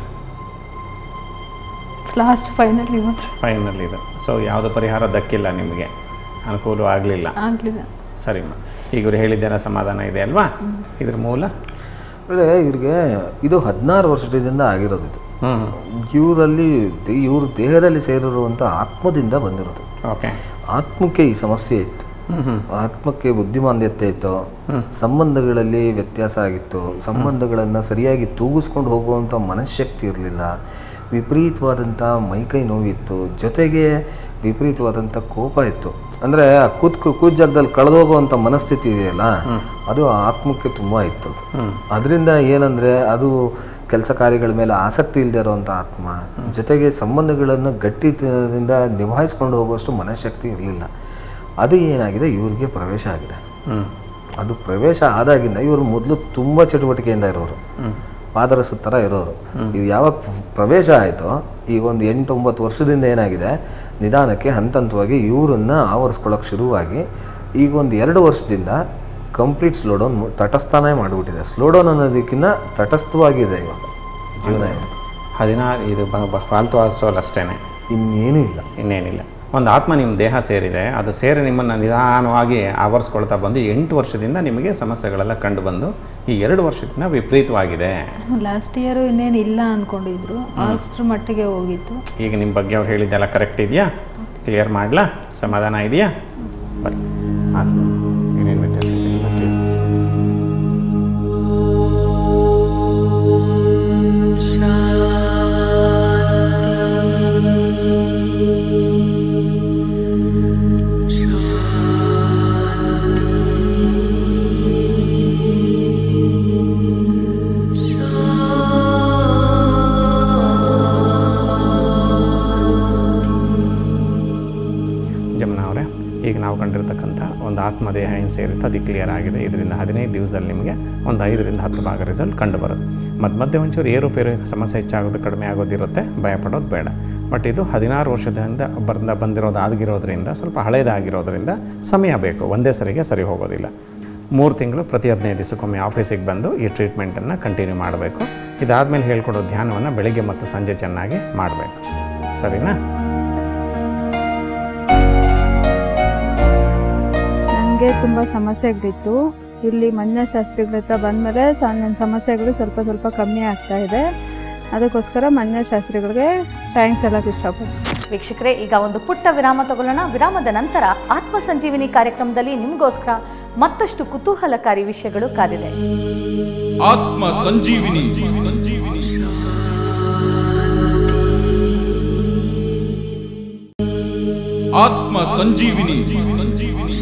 ಲಾಸ್ಟ್ ಫೈನಲ್ ಇವತ್ತು ಫೈನಲ್ ಇದು ಸೊ ಯಾವುದು ಪರಿಹಾರ ದಕ್ಕಿಲ್ಲ ನಿಮಗೆ ಅನುಕೂಲ ಆಗಲಿಲ್ಲ ಆಗಲಿಲ್ಲ ಸರಿಮ್ಮ ಈಗ ಇವ್ರು ಹೇಳಿದ್ದೇನ ಸಮಾಧಾನ ಇದೆ ಅಲ್ವಾ ಇದ್ರ ಮೂಲ ಅಂದರೆ ಇವ್ರಿಗೆ ಇದು ಹದಿನಾರು ವರ್ಷದಿಂದ ಆಗಿರೋದು ಇದು ಹ್ಞೂ ಇವರಲ್ಲಿ ಇವ್ರ ದೇಹದಲ್ಲಿ ಸೇರಿರುವಂಥ ಆತ್ಮದಿಂದ ಬಂದಿರೋದು ಓಕೆ ಆತ್ಮಕ್ಕೆ ಈ ಸಮಸ್ಯೆ ಇತ್ತು ಆತ್ಮಕ್ಕೆ ಬುದ್ಧಿಮಾಂದ್ಯತೆ ಇತ್ತು ಸಂಬಂಧಗಳಲ್ಲಿ ವ್ಯತ್ಯಾಸ ಆಗಿತ್ತು ಸಂಬಂಧಗಳನ್ನು ಸರಿಯಾಗಿ ತೂಗಿಸ್ಕೊಂಡು ಹೋಗುವಂಥ ಮನಃಶಕ್ತಿ ಇರಲಿಲ್ಲ ವಿಪರೀತವಾದಂಥ ಮೈಕೈ ನೋವಿತ್ತು ಜೊತೆಗೆ ವಿಪರೀತವಾದಂಥ ಕೋಪ ಇತ್ತು ಅಂದರೆ ಆ ಕೂತ್ ಕೂತ್ ಜಾಗದಲ್ಲಿ ಕಳೆದೋಗುವಂಥ ಮನಸ್ಥಿತಿ ಇದೆಯಲ್ಲ ಅದು ಆ ಆತ್ಮಕ್ಕೆ ತುಂಬ ಇತ್ತು ಅದು ಅದರಿಂದ ಏನಂದರೆ ಅದು ಕೆಲಸ ಕಾರ್ಯಗಳ ಮೇಲೆ ಆಸಕ್ತಿ ಇಲ್ಲದೆ ಇರುವಂಥ ಆತ್ಮ ಜೊತೆಗೆ ಸಂಬಂಧಗಳನ್ನು ಗಟ್ಟಿದಿಂದ ನಿಭಾಯಿಸ್ಕೊಂಡು ಹೋಗುವಷ್ಟು ಮನಃಶಕ್ತಿ ಇರಲಿಲ್ಲ ಅದು ಏನಾಗಿದೆ ಇವ್ರಿಗೆ ಪ್ರವೇಶ ಆಗಿದೆ ಹ್ಞೂ ಅದು ಪ್ರವೇಶ ಆದಾಗಿಂದ ಇವರು ಮೊದಲು ತುಂಬ ಚಟುವಟಿಕೆಯಿಂದ ಇರೋರು ಪಾದರಸದ ಥರ ಇರೋರು ಇದು ಯಾವಾಗ ಪ್ರವೇಶ ಆಯಿತೋ ಈ ಒಂದು ಎಂಟು ಒಂಬತ್ತು ವರ್ಷದಿಂದ ಏನಾಗಿದೆ ನಿಧಾನಕ್ಕೆ ಹಂತ ಹಂತವಾಗಿ ಇವರನ್ನು ಆವರಿಸ್ಕೊಳ್ಳೋಕೆ ಶುರುವಾಗಿ ಈಗ ಒಂದು ಎರಡು ವರ್ಷದಿಂದ ಕಂಪ್ಲೀಟ್ ಸ್ಲೋಡೌನ್ ತಟಸ್ಥಾನೇ ಮಾಡಿಬಿಟ್ಟಿದೆ ಸ್ಲೋಡೌನ್ ಅನ್ನೋದಕ್ಕಿಂತ ತಟಸ್ಥವಾಗಿದೆ ಇವಾಗ ಜೀವನ ಇರೋದು ಹದಿನಾರು ಇದು ಬ ಬ- ಫಾಲ್ತು ಆಸೋಲ್ ಅಷ್ಟೇ ಇನ್ನೇನೂ ಇಲ್ಲ ಇನ್ನೇನಿಲ್ಲ ಒಂದು ಆತ್ಮ ನಿಮ್ಮ ದೇಹ ಸೇರಿದೆ ಅದು ಸೇರಿ ನಿಮ್ಮನ್ನು ನಿಧಾನವಾಗಿ ಆವರಿಸ್ಕೊಳ್ತಾ ಬಂದು ಎಂಟು ವರ್ಷದಿಂದ ನಿಮಗೆ ಸಮಸ್ಯೆಗಳೆಲ್ಲ ಕಂಡು ಬಂದು ಈ ಎರಡು ವರ್ಷದಿಂದ ವಿಪರೀತವಾಗಿದೆ ಲಾಸ್ಟ್ ಇಯರು ಇನ್ನೇನು ಇಲ್ಲ ಅಂದ್ಕೊಂಡಿದ್ರು ಅಷ್ಟ್ರ ಮಟ್ಟಿಗೆ ಹೋಗಿತ್ತು ಈಗ ನಿಮ್ಮ ಬಗ್ಗೆ ಅವ್ರು ಹೇಳಿದ್ದೆಲ್ಲ ಕರೆಕ್ಟ್ ಇದೆಯಾ ಕ್ಲಿಯರ್ ಮಾಡಲಾ ಸಮಾಧಾನ ಇದೆಯಾ ಬನ್ನಿ ಆತ್ಮ ಏನೇನು ವ್ಯತ್ಯಾಸ ಇದೆ ಎಲ್ಲ clear. ಜಮುನಾ ಅವರೇ ಈಗ ನಾವು ಕಂಡಿರ್ತಕ್ಕಂಥ ಒಂದು ಆತ್ಮದೇಹ ಏನು ಸೇರುತ್ತೆ ಅದು ಕ್ಲಿಯರ್ ಆಗಿದೆ ಇದರಿಂದ ಹದಿನೈದು ದಿವಸದಲ್ಲಿ ನಿಮಗೆ ಒಂದು ಐದರಿಂದ ಹತ್ತು ಭಾಗ ರಿಸಲ್ಟ್ ಕಂಡು ಬರುತ್ತೆ ಮಧ್ಯ ಮಧ್ಯೆ ಒಂಚೂರು ಏರುಪೇರು ಸಮಸ್ಯೆ ಹೆಚ್ಚಾಗೋದು ಕಡಿಮೆ ಆಗೋದಿರುತ್ತೆ ಭಯಪಡೋದು ಬೇಡ ಬಟ್ ಇದು ಹದಿನಾರು ವರ್ಷದಿಂದ ಬಂದ ಬಂದಿರೋದು ಆಗಿರೋದ್ರಿಂದ ಸ್ವಲ್ಪ ಹಳೇದಾಗಿರೋದ್ರಿಂದ ಸಮಯ ಬೇಕು ಒಂದೇ ಸರಿಗೆ ಸರಿ ಹೋಗೋದಿಲ್ಲ ಮೂರು ತಿಂಗಳು ಪ್ರತಿ ಹದಿನೈದು ದಿವಸಕ್ಕೊಮ್ಮೆ ಆಫೀಸಿಗೆ ಬಂದು ಈ ಟ್ರೀಟ್ಮೆಂಟನ್ನು ಕಂಟಿನ್ಯೂ ಮಾಡಬೇಕು ಇದಾದಮೇಲೆ ಹೇಳ್ಕೊಡೋ ಧ್ಯಾನವನ್ನು ಬೆಳಗ್ಗೆ ಮತ್ತು ಸಂಜೆ ಚೆನ್ನಾಗಿ ಮಾಡಬೇಕು ಸರಿನಾ ನನಗೆ ತುಂಬ ಸಮಸ್ಯೆಗಳಿತ್ತು ಇಲ್ಲಿ ಮಂಜುನಾಥ್ ಹತ್ರ ಬಂದಮೇಲೆ ನನ್ನ ಸಮಸ್ಯೆಗಳು ಸ್ವಲ್ಪ ಸ್ವಲ್ಪ ಕಮ್ಮಿ ಆಗ್ತಾ ಇದೆ ಅದಕ್ಕೋಸ್ಕರ ಮಂಜುನಾಥ್ ಶಾಸ್ತ್ರಿಗಳಿಗೆ ಥ್ಯಾಂಕ್ಸ್ ಹೇಳೋಕೆ ಇಷ್ಟಪಡ್ತೀನಿ ವೀಕ್ಷಕರೇ ಈಗ ಒಂದು ಪುಟ್ಟ ವಿರಾಮ ತಗೊಳ್ಳೋಣ ವಿರಾಮದ ನಂತರ ಆತ್ಮ ಸಂಜೀವಿನಿ ಕಾರ್ಯಕ್ರಮದಲ್ಲಿ ನಿಮಗೋಸ್ಕರ ಮತ್ತಷ್ಟು ಕುತೂಹಲಕಾರಿ ವಿಷಯಗಳು ಕಾದಿದೆ ಆತ್ಮ ಸಂಜೀವಿನಿ ಸಂಜೀವಿನಿ ಆತ್ಮ ಸಂಜೀವಿನಿ ಸಂಜೀವಿನಿ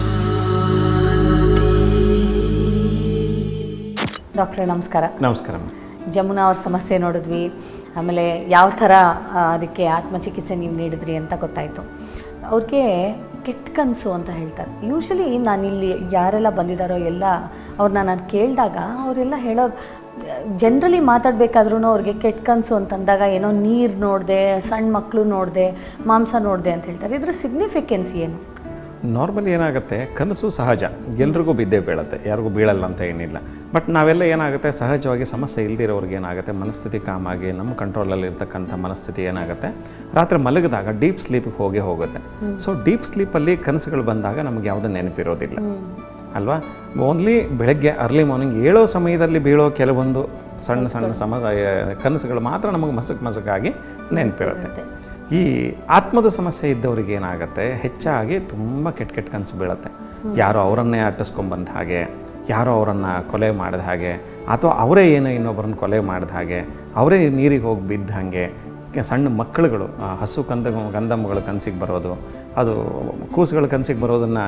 ಡಾಕ್ಟ್ರೇ ನಮಸ್ಕಾರ ನಮಸ್ಕಾರ ಜಮುನಾ ಅವ್ರ ಸಮಸ್ಯೆ ನೋಡಿದ್ವಿ ಆಮೇಲೆ ಯಾವ ಥರ ಆ, ಅದಕ್ಕೆ ಆತ್ಮಚಿಕಿತ್ಸೆ ನೀವು ನೀಡಿದ್ರಿ ಅಂತ ಗೊತ್ತಾಯಿತು ಅವ್ರಿಗೆ ಕೆಟ್ಟ ಕನಸು ಅಂತ ಹೇಳ್ತಾರೆ ಯೂಶಲಿ ನಾನಿಲ್ಲಿ ಯಾರೆಲ್ಲ ಬಂದಿದ್ದಾರೋ ಎಲ್ಲ ಅವ್ರನ್ನ ನಾನು ಕೇಳಿದಾಗ ಅವರೆಲ್ಲ ಹೇಳೋದು ಜನರಲಿ ಮಾತಾಡಬೇಕಾದ್ರೂ ಅವ್ರಿಗೆ ಕೆಟ್ಟ ಕನಸು ಅಂತಂದಾಗ ಏನೋ ನೀರು ನೋಡಿದೆ ಸಣ್ಣ ಮಕ್ಕಳು ನೋಡಿದೆ ಮಾಂಸ ನೋಡಿದೆ ಅಂತ ಹೇಳ್ತಾರೆ ಇದ್ರ ಸಿಗ್ನಿಫಿಕೆನ್ಸ್ ಏನು ನಾರ್ಮಲಿ ಏನಾಗುತ್ತೆ ಕನಸು ಸಹಜ ಎಲ್ರಿಗೂ ಬಿದ್ದೇ ಬೀಳುತ್ತೆ ಯಾರಿಗೂ ಬೀಳಲ್ಲ ಅಂತ ಏನಿಲ್ಲ ಬಟ್ ನಾವೆಲ್ಲ ಏನಾಗುತ್ತೆ ಸಹಜವಾಗಿ ಸಮಸ್ಯೆ ಇಲ್ದಿರೋರ್ಗೆ ಏನಾಗುತ್ತೆ ಮನಸ್ಥಿತಿ ಕಾಮಾಗಿ ನಮ್ಮ ಕಂಟ್ರೋಲಲ್ಲಿ ಇರ್ತಕ್ಕಂಥ ಮನಸ್ಥಿತಿ ಏನಾಗುತ್ತೆ ರಾತ್ರಿ ಮಲಗಿದಾಗ ಡೀಪ್ ಸ್ಲೀಪಿಗೆ ಹೋಗಿ ಹೋಗುತ್ತೆ ಸೊ ಡೀಪ್ ಸ್ಲೀಪಲ್ಲಿ ಕನಸುಗಳು ಬಂದಾಗ ನಮಗೆ ಯಾವುದೂ ನೆನಪಿರೋದಿಲ್ಲ ಅಲ್ವಾ ಓನ್ಲಿ ಬೆಳಗ್ಗೆ ಅರ್ಲಿ ಮಾರ್ನಿಂಗ್ ಏಳೋ ಸಮಯದಲ್ಲಿ ಬೀಳೋ ಕೆಲವೊಂದು ಸಣ್ಣ ಸಣ್ಣ ಸಮ ಕನಸುಗಳು ಮಾತ್ರ ನಮಗೆ ಮಸಕ್ ಮಸಕಾಗಿ ನೆನಪಿರುತ್ತೆ ಈ ಆತ್ಮದ ಸಮಸ್ಯೆ ಇದ್ದವ್ರಿಗೆ ಏನಾಗುತ್ತೆ ಹೆಚ್ಚಾಗಿ ತುಂಬ ಕೆಟ್ಟ ಕೆಟ್ಟ ಕನಸು ಬೀಳುತ್ತೆ ಯಾರೋ ಅವರನ್ನೇ ಅಟ್ಟಿಸ್ಕೊಂಬಂದ ಹಾಗೆ ಯಾರೋ ಅವರನ್ನು ಕೊಲೆ ಮಾಡಿದ ಹಾಗೆ ಅಥವಾ ಅವರೇ ಏನೋ ಇನ್ನೊಬ್ಬರನ್ನ ಕೊಲೆ ಮಾಡಿದ ಹಾಗೆ ಅವರೇ ನೀರಿಗೆ ಹೋಗಿ ಬಿದ್ದ ಹಾಗೆ ಕೆ- ಸಣ್ಣ ಮಕ್ಕಳುಗಳು ಆ ಹಸು ಕಂದ ಗಂಧಮ್ಮಗಳು ಕನಸಿಗೆ ಬರೋದು ಅದು ಕೂಸುಗಳ ಕನಸಿಗೆ ಬರೋದನ್ನು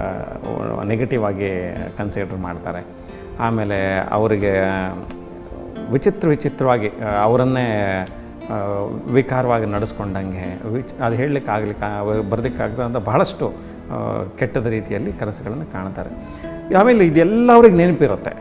ನೆಗೆಟಿವ್ ಆಗಿ ಕನ್ಸಿಡರ್ ಮಾಡ್ತಾರೆ ಆಮೇಲೆ ಅವರಿಗೆ ವಿಚಿತ್ರ ವಿಚಿತ್ರವಾಗಿ ಆ, ಅವರನ್ನೇ ಆ, ವಿಕಾರವಾಗಿ ನಡೆಸ್ಕೊಂಡಂಗೆ ವಿಚ್ ಅದು ಹೇಳಲಿಕ್ಕೆ ಆಗ್ಲಿಕ್ಕೆ ಬರೋದಕ್ಕಾಗ್ತದೆ ಅಂತ ಬಹಳಷ್ಟು ಆ, ಕೆಟ್ಟದ ರೀತಿಯಲ್ಲಿ ಕನಸುಗಳನ್ನು ಕಾಣ್ತಾರೆ ಆಮೇಲೆ ಇದೆಲ್ಲ ಅವ್ರಿಗೆ ನೆನಪಿರುತ್ತೆ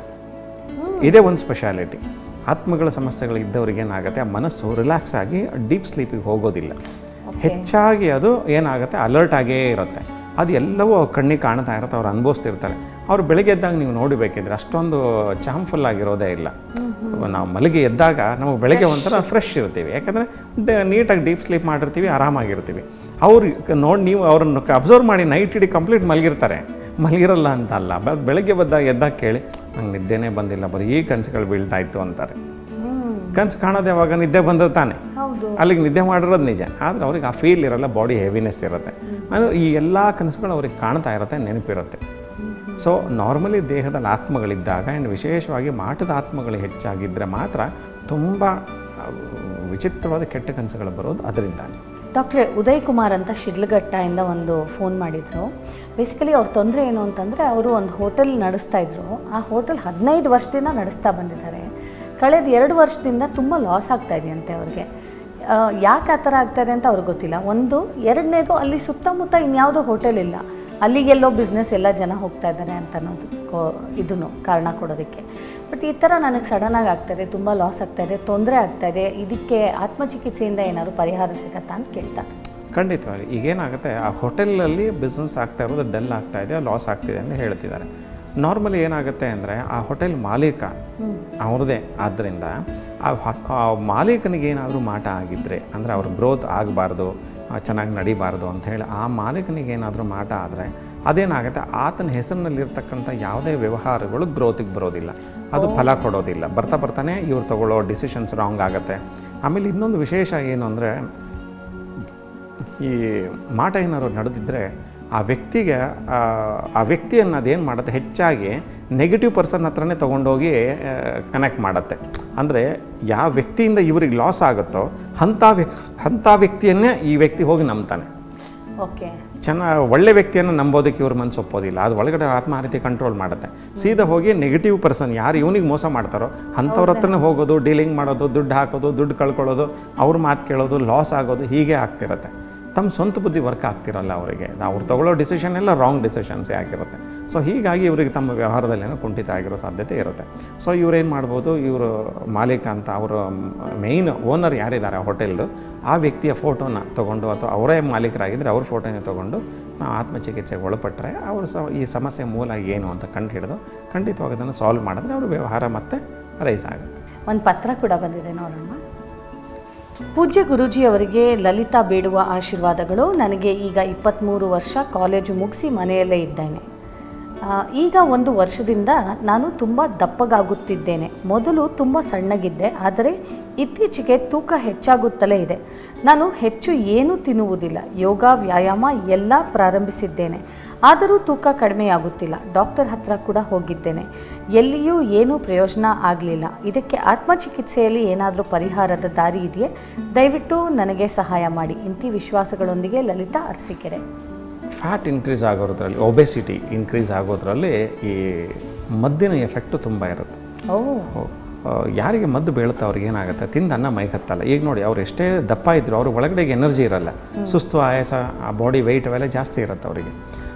ಇದೇ ಒಂದು ಸ್ಪೆಷಾಲಿಟಿ ಆತ್ಮಗಳ ಸಮಸ್ಯೆಗಳು ಇದ್ದವ್ರಿಗೆ ಏನಾಗುತ್ತೆ ಆ ಮನಸ್ಸು ರಿಲ್ಯಾಕ್ಸ್ ಆಗಿ ಡೀಪ್ ಸ್ಲೀಪಿಗೆ ಹೋಗೋದಿಲ್ಲ ಹೆಚ್ಚಾಗಿ ಅದು ಏನಾಗುತ್ತೆ ಅಲರ್ಟ್ ಆಗೇ ಇರುತ್ತೆ ಅದು ಎಲ್ಲವೂ ಅವ್ರ ಕಣ್ಣಿಗೆ ಕಾಣ್ತಾ ಇರುತ್ತೆ ಅವ್ರು ಅನುಭವಿಸ್ತಿರ್ತಾರೆ ಅವ್ರು ಬೆಳಗ್ಗೆ ಎದ್ದಾಗ ನೀವು ನೋಡಬೇಕಿದ್ರೆ ಅಷ್ಟೊಂದು ಚಾಮ್ಫುಲ್ ಆಗಿರೋದೇ ಇಲ್ಲ ನಾವು ಮಲಗಿ ಎದ್ದಾಗ ನಮಗೆ ಬೆಳಗ್ಗೆ ಒಂಥರ ಫ್ರೆಶ್ ಇರ್ತೀವಿ ಯಾಕಂದರೆ ನೀಟಾಗಿ ಡೀಪ್ ಸ್ಲೀಪ್ ಮಾಡಿರ್ತೀವಿ ಆರಾಮಾಗಿರ್ತೀವಿ ಅವ್ರು ನೋಡಿ ನೀವು ಅವ್ರನ್ನ ಅಬ್ಸರ್ವ್ ಮಾಡಿ ನೈಟ್ ಇಡೀ ಕಂಪ್ಲೀಟ್ ಮಲಗಿರ್ತಾರೆ ಮಲಗಿರಲ್ಲ ಅಂತ ಅಲ್ಲ ಬ ಬೆಳಗ್ಗೆ ಬಂದಾಗ ಎದ್ದಾಗ ಕೇಳಿ ನಂಗೆ ನಿದ್ದೆನೇ ಬಂದಿಲ್ಲ ಬರೀ ಈ ಕನಸುಗಳು ಬೀಳ್ತಾಯಿತ್ತು ಅಂತಾರೆ ಕನಸು ಕಾಣೋದು ಯಾವಾಗ ನಿದ್ದೆ ಬಂದ್ರೆ ತಾನೆ ಅಲ್ಲಿಗೆ ನಿದ್ದೆ ಮಾಡಿರೋದು ನಿಜ ಆದರೆ ಅವ್ರಿಗೆ ಆ ಫೀಲ್ ಇರಲ್ಲ ಬಾಡಿ ಹೆವಿನೆಸ್ ಇರುತ್ತೆ ಅಂದರೆ ಈ ಎಲ್ಲ ಕನಸುಗಳು ಅವ್ರಿಗೆ ಕಾಣ್ತಾ ಇರುತ್ತೆ ನೆನಪಿರುತ್ತೆ ಸೊ ನಾರ್ಮಲಿ ದೇಹದಲ್ಲಿ ಆತ್ಮಗಳಿದ್ದಾಗ ಆ್ಯಂಡ್ ವಿಶೇಷವಾಗಿ ಮಾಟದ ಆತ್ಮಗಳು ಹೆಚ್ಚಾಗಿದ್ದರೆ ಮಾತ್ರ ತುಂಬ ಆ, ವಿಚಿತ್ರವಾದ ಕೆಟ್ಟ ಕನಸುಗಳು ಬರೋದು ಅದರಿಂದಾನೆ ಡಾಕ್ಟ್ರೆ ಉದಯ್ ಕುಮಾರ್ ಅಂತ ಶಿಡ್ಲಘಟ್ಟದಿಂದ ಒಂದು ಫೋನ್ ಮಾಡಿದರು ಬೇಸಿಕಲಿ ಅವ್ರ ತೊಂದರೆ ಏನು ಅಂತಂದರೆ ಅವರು ಒಂದು ಹೋಟೆಲ್ ನಡೆಸ್ತಾ ಇದ್ರು ಆ ಹೋಟೆಲ್ ಹದಿನೈದು ವರ್ಷದಿಂದ ನಡೆಸ್ತಾ ಬಂದಿದ್ದಾರೆ ಕಳೆದ ಎರಡು ವರ್ಷದಿಂದ ತುಂಬ ಲಾಸ್ ಆಗ್ತಾ ಇದೆಯಂತೆ ಅವ್ರಿಗೆ ಯಾಕೆ ಆ ಥರ ಆಗ್ತಾ ಇದೆ ಅಂತ ಅವ್ರಿಗೆ ಗೊತ್ತಿಲ್ಲ ಒಂದು ಎರಡನೇದು ಅಲ್ಲಿ ಸುತ್ತಮುತ್ತ ಇನ್ಯಾವುದೋ ಹೋಟೆಲ್ ಇಲ್ಲ ಅಲ್ಲಿಗೆಲ್ಲೋ ಬಿಸ್ನೆಸ್ ಎಲ್ಲ ಜನ ಹೋಗ್ತಾ ಇದ್ದಾರೆ ಅಂತ ಅನ್ನೋದು ಕೋ ಇದನ್ನು ಕಾರಣ ಕೊಡೋದಕ್ಕೆ ಬಟ್ ಈ ಥರ ನನಗೆ ಸಡನ್ನಾಗಿ ಆಗ್ತಾಯಿದೆ ತುಂಬ ಲಾಸ್ ಆಗ್ತಾಯಿದೆ ತೊಂದರೆ ಆಗ್ತಾಯಿದೆ ಇದಕ್ಕೆ ಆತ್ಮಚಿಕಿತ್ಸೆಯಿಂದ ಏನಾದ್ರು ಪರಿಹಾರ ಸಿಗತ್ತಾ ಅಂತ ಕೇಳ್ತಾರೆ ಖಂಡಿತವಾಗಿ ಈಗೇನಾಗುತ್ತೆ ಆ ಹೋಟೆಲಲ್ಲಿ ಬಿಸ್ನೆಸ್ ಆಗ್ತಾ ಇರೋದು ಡಲ್ ಆಗ್ತಾ ಇದೆ ಲಾಸ್ ಆಗ್ತಿದೆ ಅಂತ ಹೇಳ್ತಿದ್ದಾರೆ ನಾರ್ಮಲಿ ಏನಾಗುತ್ತೆ ಅಂದರೆ ಆ ಹೋಟೆಲ್ ಮಾಲೀಕ ಅವ್ರದ್ದೇ ಆದ್ದರಿಂದ ಆ ಹ- ಆ ಮಾಲೀಕನಿಗೆ ಏನಾದರೂ ಮಾಟ ಆಗಿದ್ದರೆ ಅಂದರೆ ಅವ್ರ ಗ್ರೋತ್ ಆಗಬಾರ್ದು ಚೆನ್ನಾಗಿ ನಡಿಬಾರ್ದು ಅಂತ ಹೇಳಿ ಆ ಮಾಲೀಕನಿಗೆ ಏನಾದರೂ ಮಾಟ ಆದರೆ ಅದೇನಾಗುತ್ತೆ ಆತನ ಹೆಸರಿನಲ್ಲಿರ್ತಕ್ಕಂಥ ಯಾವುದೇ ವ್ಯವಹಾರಗಳು ಗ್ರೋತಿಗೆ ಬರೋದಿಲ್ಲ ಅದು ಫಲ ಕೊಡೋದಿಲ್ಲ ಬರ್ತಾ ಬರ್ತಾನೆ ಇವ್ರು ತಗೊಳ್ಳೋ ಡಿಸಿಷನ್ಸ್ ರಾಂಗ್ ಆಗುತ್ತೆ ಆಮೇಲೆ ಇನ್ನೊಂದು ವಿಶೇಷ ಏನು ಅಂದರೆ ಈ ಮಾಟ ಏನಾದ್ರು ನಡೆದಿದ್ದರೆ ಆ ವ್ಯಕ್ತಿಗೆ ಆ, ಆ ವ್ಯಕ್ತಿಯನ್ನು ಅದೇನು ಮಾಡುತ್ತೆ ಹೆಚ್ಚಾಗಿ ನೆಗೆಟಿವ್ ಪರ್ಸನ್ ಹತ್ರನೇ ತೊಗೊಂಡೋಗಿ ಕನೆಕ್ಟ್ ಮಾಡುತ್ತೆ ಅಂದರೆ ಯಾವ ವ್ಯಕ್ತಿಯಿಂದ ಇವ್ರಿಗೆ ಲಾಸ್ ಆಗುತ್ತೋ ಅಂಥ ವ್ಯ ಅಂಥ ವ್ಯಕ್ತಿಯನ್ನೇ ಈ ವ್ಯಕ್ತಿ ಹೋಗಿ ನಂಬ್ತಾನೆ ಓಕೆ ಚೆನ್ನಾಗಿ ಒಳ್ಳೆ ವ್ಯಕ್ತಿಯನ್ನು ನಂಬೋದಕ್ಕೆ ಇವ್ರ ಮನಸ್ಸು ಒಪ್ಪೋದಿಲ್ಲ ಅದು ಒಳಗಡೆ ಆತ್ಮ ಆ ರೀತಿ ಕಂಟ್ರೋಲ್ ಮಾಡುತ್ತೆ ಸೀದಾ ಹೋಗಿ ನೆಗೆಟಿವ್ ಪರ್ಸನ್ ಯಾರು ಇವನಿಗೆ ಮೋಸ ಮಾಡ್ತಾರೋ ಅಂಥವ್ರ ಹತ್ರನೇ ಹೋಗೋದು ಡೀಲಿಂಗ್ ಮಾಡೋದು ದುಡ್ಡು ಹಾಕೋದು ದುಡ್ಡು ಕಳ್ಕೊಳ್ಳೋದು ಅವ್ರ ಮಾತು ಕೇಳೋದು ಲಾಸ್ ಆಗೋದು ಹೀಗೆ ಆಗ್ತಿರತ್ತೆ ತಮ್ಮ ಸ್ವಂತ ಬುದ್ಧಿ ವರ್ಕ್ ಆಗ್ತಿರಲ್ಲ ಅವರಿಗೆ ಅವ್ರು ತಗೊಳ್ಳೋ ಡಿಸಿಷನ್ ಎಲ್ಲ ರಾಂಗ್ ಡಿಸಿಷನ್ಸೇ ಆಗಿರುತ್ತೆ ಸೊ ಹೀಗಾಗಿ ಇವರಿಗೆ ತಮ್ಮ ವ್ಯವಹಾರದಲ್ಲೇನೋ ಕುಂಠಿತ ಆಗಿರೋ ಸಾಧ್ಯತೆ ಇರುತ್ತೆ ಸೊ ಇವ್ರೇನು ಮಾಡ್ಬೋದು ಇವರು ಮಾಲೀಕ ಅಂತ ಅವರು ಮೇಯ್ನ್ ಓನರ್ ಯಾರಿದ್ದಾರೆ ಆ ಹೋಟೆಲ್ದು ಆ ವ್ಯಕ್ತಿಯ ಫೋಟೋನ ತೊಗೊಂಡು ಅಥವಾ ಅವರೇ ಮಾಲೀಕರಾಗಿದ್ದರೆ ಅವ್ರ ಫೋಟೋನ ತೊಗೊಂಡು ನಾವು ಆತ್ಮಚಿಕಿತ್ಸೆಗೆ ಒಳಪಟ್ಟರೆ ಅವರು ಸ ಈ ಸಮಸ್ಯೆ ಮೂಲ ಏನು ಅಂತ ಕಂಡು ಹಿಡಿದು ಖಂಡಿತವಾಗಿ ಅದನ್ನು ಸಾಲ್ವ್ ಮಾಡಿದ್ರೆ ಅವ್ರ ವ್ಯವಹಾರ ಮತ್ತೆ ರೈಸ್ ಆಗುತ್ತೆ ಒಂದು ಪತ್ರ ಕೂಡ ಬಂದಿದೆ ನೋಡೋಣ ಪೂಜ್ಯ ಗುರೂಜಿಯವರಿಗೆ ಲಲಿತಾ ಬೇಡುವ ಆಶೀರ್ವಾದಗಳು ನನಗೆ ಈಗ ಇಪ್ಪತ್ತ್ಮೂರು ವರ್ಷ ಕಾಲೇಜು ಮುಗಿಸಿ ಮನೆಯಲ್ಲೇ ಇದ್ದೇನೆ ಆ, ಈಗ ಒಂದು ವರ್ಷದಿಂದ ನಾನು ತುಂಬ ದಪ್ಪಗಾಗುತ್ತಿದ್ದೇನೆ ಮೊದಲು ತುಂಬ ಸಣ್ಣಗಿದ್ದೆ ಆದರೆ ಇತ್ತೀಚೆಗೆ ತೂಕ ಹೆಚ್ಚಾಗುತ್ತಲೇ ಇದೆ ನಾನು ಹೆಚ್ಚು ಏನೂ ತಿನ್ನುವುದಿಲ್ಲ ಯೋಗ ವ್ಯಾಯಾಮ ಎಲ್ಲ ಪ್ರಾರಂಭಿಸಿದ್ದೇನೆ ಆದರೂ ತೂಕ ಕಡಿಮೆಯಾಗುತ್ತಿಲ್ಲ ಡಾಕ್ಟರ್ ಹತ್ರ ಕೂಡ ಹೋಗಿದ್ದೇನೆ ಎಲ್ಲಿಯೂ ಏನೂ ಪ್ರಯೋಜನ ಆಗಲಿಲ್ಲ ಇದಕ್ಕೆ ಆತ್ಮಚಿಕಿತ್ಸೆಯಲ್ಲಿ ಏನಾದರೂ ಪರಿಹಾರದ ದಾರಿ ಇದೆಯೇ ದಯವಿಟ್ಟು ನನಗೆ ಸಹಾಯ ಮಾಡಿ ಇಂತಿ ವಿಶ್ವಾಸಗಳೊಂದಿಗೆ ಲಲಿತಾ ಅರಸೀಕೆರೆ ಫ್ಯಾಟ್ ಇನ್ಕ್ರೀಸ್ ಆಗೋದ್ರಲ್ಲಿ ಒಬೆಸಿಟಿ ಇನ್ಕ್ರೀಸ್ ಆಗೋದ್ರಲ್ಲಿ ಈ ಮದ್ದಿನ ಎಫೆಕ್ಟು ತುಂಬ ಇರುತ್ತೆ ಓ ಆ, ಯಾರಿಗೆ ಮದ್ದು ಬೀಳುತ್ತೆ ಅವ್ರಿಗೆ ಏನಾಗುತ್ತೆ ತಿಂದ ಅನ್ನ ಮೈಗತ್ತಲ್ಲ ಈಗ ನೋಡಿ ಅವ್ರು ಎಷ್ಟೇ ದಪ್ಪ ಇದ್ರು ಅವ್ರ ಒಳಗಡೆ ಎನರ್ಜಿ ಇರಲ್ಲ ಸುಸ್ತು ಆಯಾಸ ಆ ಬಾಡಿ ವೆಯ್ಟ್ ಅವೆಲ್ಲ ಜಾಸ್ತಿ ಇರುತ್ತೆ ಅವರಿಗೆ